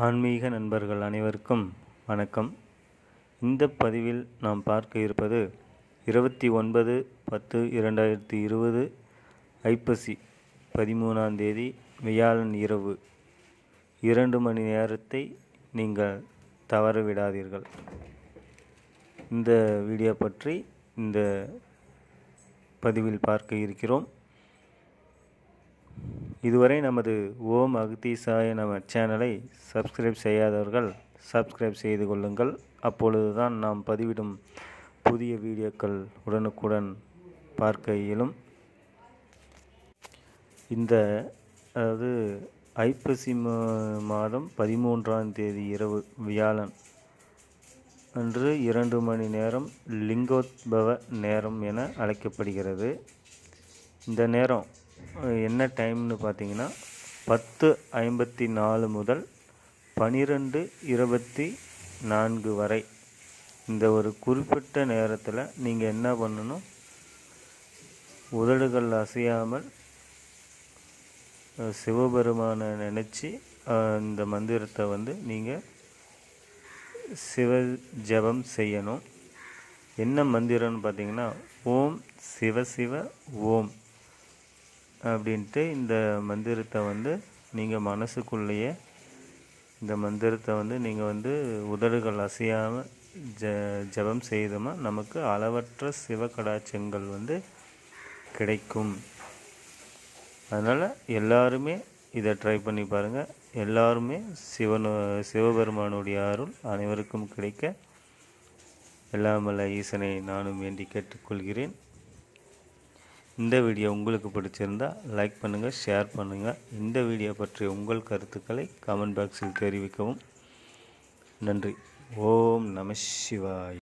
ஆன்மீக நண்பர்கள் அனைவருக்கும் வணக்கம் இந்த பதிவில் நாம் பார்க்க இருப்பது இருபத்தி ஒன்பது பத்து இரண்டாயிரத்தி இருபது ஐப்பசி பதிமூணாம் தேதி வியாழன் இரவு இரண்டு மணி நேரத்தை நீங்கள் தவற விடாதீர்கள் இந்த வீடியோ பற்றி இந்த பதிவில் பார்க்க இருக்கிறோம் இதுவரை நமது ஓம் அகதீசாய நம சேனலை சப்ஸ்கிரைப் செய்யாதவர்கள் சப்ஸ்கிரைப் செய்து கொள்ளுங்கள் அப்பொழுதுதான் நாம் பதிவிடும் புதிய வீடியோக்கள் உடனுக்குடன் பார்க்க இயலும் இந்த அதாவது ஐப்பசி மா- மாதம் பதிமூன்றாம் தேதி இரவு வியாழன் அன்று இரண்டு மணி நேரம் லிங்கோத்பவ நேரம் என அழைக்கப்படுகிறது இந்த நேரம் அஹ், என்ன டைம்னு பார்த்தீங்கன்னா பத்து ஐம்பத்தி நாலு முதல் பனிரெண்டு இருபத்தி நான்கு வரை இந்த ஒரு குறிப்பிட்ட நேரத்தில் நீங்கள் என்ன பண்ணணும் உதடுகள் அசையாமல் அஹ், சிவபெருமானை நினச்சி இந்த மந்திரத்தை வந்து நீங்கள் சிவ ஜெபம் செய்யணும் என்ன மந்திரம்னு பார்த்தீங்கன்னா ஓம் சிவ சிவ ஓம் அப்படின்ட்டு இந்த மந்திரத்தை வந்து நீங்கள் மனசுக்குள்ளேயே இந்த மந்திரத்தை வந்து நீங்கள் வந்து உதடுகள் அசையாமல் ஜ ஜெபம் செய்தோமா நமக்கு அளவற்ற சிவகடாட்சங்கள் வந்து கிடைக்கும் அதனால் எல்லாருமே இதை ட்ரை பண்ணி பாருங்கள் எல்லாருமே சிவன் சிவபெருமானுடைய அருள் அனைவருக்கும் கிடைக்க எல்லாமல்ல ஈசனை நானும் வேண்டி கேட்டுக்கொள்கிறேன் இந்த வீடியோ உங்களுக்கு பிடிச்சிருந்தா லைக் பண்ணுங்கள் ஷேர் பண்ணுங்கள் இந்த வீடியோ பற்றிய உங்கள் கருத்துக்களை கமெண்ட் பாக்ஸில் தெரிவிக்கவும் நன்றி ஓம் நம சிவாய்